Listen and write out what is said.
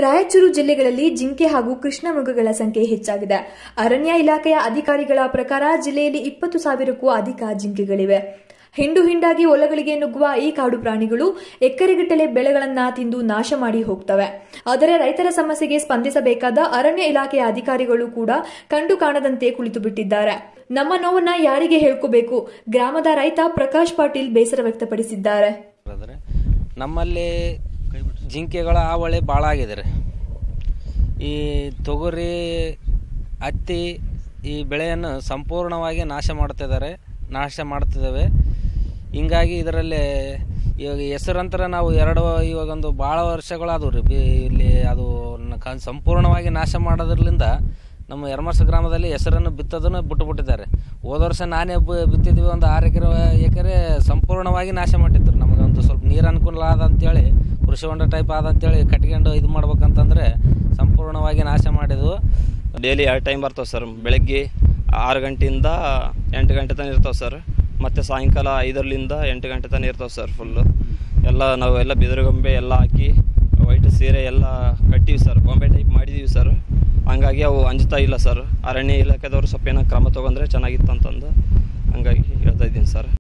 ರಾಯಚೂರು ಜಿಲ್ಲೆಗಳಲ್ಲಿ ಜಿಂಕೆ ಹಾಗೂ ಕೃಷ್ಣ ಮೃಗಗಳ ಸಂಖ್ಯೆ ಹೆಚ್ಚಾಗಿದೆ ಅರಣ್ಯ ಇಲಾಖೆಯ ಅಧಿಕಾರಿಗಳ ಪ್ರಕಾರ ಜಿಲ್ಲೆಯಲ್ಲಿ ಇಪ್ಪತ್ತು ಸಾವಿರಕ್ಕೂ ಅಧಿಕ ಜಿಂಕೆಗಳಿವೆ ಹಿಂಡು ಹಿಂಡಾಗಿ ಹೊಲಗಳಿಗೆ ನುಗ್ಗುವ ಈ ಕಾಡು ಪ್ರಾಣಿಗಳು ಎಕರೆಗಟ್ಟಲೆ ಬೆಳೆಗಳನ್ನ ತಿಂದು ನಾಶ ಮಾಡಿ ಹೋಗ್ತವೆ ಆದರೆ ರೈತರ ಸಮಸ್ಯೆಗೆ ಸ್ಪಂದಿಸಬೇಕಾದ ಅರಣ್ಯ ಇಲಾಖೆಯ ಅಧಿಕಾರಿಗಳು ಕೂಡ ಕಂಡು ಕಾಣದಂತೆ ಕುಳಿತು ಬಿಟ್ಟಿದ್ದಾರೆ ನಮ್ಮ ನೋವನ್ನ ಯಾರಿಗೆ ಹೇಳ್ಕೋಬೇಕು ಗ್ರಾಮದ ರೈತ ಪ್ರಕಾಶ್ ಪಾಟೀಲ್ ಬೇಸರ ವ್ಯಕ್ತಪಡಿಸಿದ್ದಾರೆ ಆದರೆ ನಮ್ಮಲ್ಲಿ ಜಿಂಕೆಗಳ ಹಾವಳಿ ಭಾಳ ಆಗಿದೆ ರೀ ಈ ತೊಗರಿ ಹತ್ತಿ ಈ ಬೆಳೆಯನ್ನು ಸಂಪೂರ್ಣವಾಗಿ ನಾಶ ಮಾಡ್ತಿದ್ದಾರೆ ನಾಶ ಮಾಡ್ತಿದ್ದಾವೆ ಹಿಂಗಾಗಿ ಇದರಲ್ಲಿ ಇವಾಗ ಹೆಸರಂತರ ನಾವು ಎರಡು ಇವಾಗೊಂದು ಭಾಳ ವರ್ಷಗಳಾದವು ರೀ ಬಿ ಇಲ್ಲಿ ಅದು ನ- ಕ- ಸಂಪೂರ್ಣವಾಗಿ ನಾಶ ಮಾಡೋದ್ರಲಿಂದ ನಮ್ಮ ಯರ್ಮರ್ಸ ಗ್ರಾಮದಲ್ಲಿ ಹೆಸರನ್ನು ಬಿತ್ತೋದನ್ನು ಬಿಟ್ಟುಬಿಟ್ಟಿದ್ದಾರೆ ಹೋದ ವರ್ಷ ನಾನೇ ಬ- ಬಿತ್ತಿದ್ವಿ ಒಂದು ಆರು ಎಕರೆ ಎಕರೆ ಸಂಪೂರ್ಣವಾಗಿ ನಾಶ ಮಾಡಿದ್ರು ನಮಗೊಂದು ಸ್ವಲ್ಪ ನೀರು ಅನುಕೂಲ ಆದ ಅಂತೇಳಿ ಕೃಷಿ ಹೊಂಡ ಟೈಪ್ ಆದ ಅಂತೇಳಿ ಕಟ್ಕೊಂಡು ಇದು ಮಾಡ್ಬೇಕಂತಂದ್ರೆ ಸಂಪೂರ್ಣವಾಗಿ ನಾಶ ಮಾಡಿದ್ವು ಡೈಲಿ ಎರಡು ಟೈಮ್ ಬರ್ತಾವೆ ಸರ್ ಬೆಳಗ್ಗೆ ಆರು ಗಂಟೆಯಿಂದ ಎಂಟು ಗಂಟೆ ತನಕ ಇರ್ತಾವೆ ಸರ್ ಮತ್ತು ಸಾಯಂಕಾಲ ಐದರಲಿಂದ ಎಂಟು ಗಂಟೆ ತನಕ ಇರ್ತಾವೆ ಸರ್ ಫುಲ್ಲು ಎಲ್ಲ ನಾವು ಎಲ್ಲ ಬಿದಿರುಗೊಂಬೆ ಎಲ್ಲ ಹಾಕಿ ವೈಟ್ ಸೀರೆ ಎಲ್ಲ ಕಟ್ಟಿವಿ ಸರ್ ಬೊಂಬೆ ಟೈಪ್ ಮಾಡಿದ್ದೀವಿ ಸರ್ ಹಂಗಾಗಿ ಅವು ಅಂಜುತ್ತಾ ಇಲ್ಲ ಸರ್ ಅರಣ್ಯ ಇಲಾಖೆದವರು ಸ್ವಲ್ಪ ಏನೋ ಕ್ರಮ ತೊಗೊಂಡ್ರೆ ಚೆನ್ನಾಗಿತ್ತು ಅಂತಂದು ಹಂಗಾಗಿ ಹೇಳ್ತಾ ಇದ್ದೀನಿ ಸರ್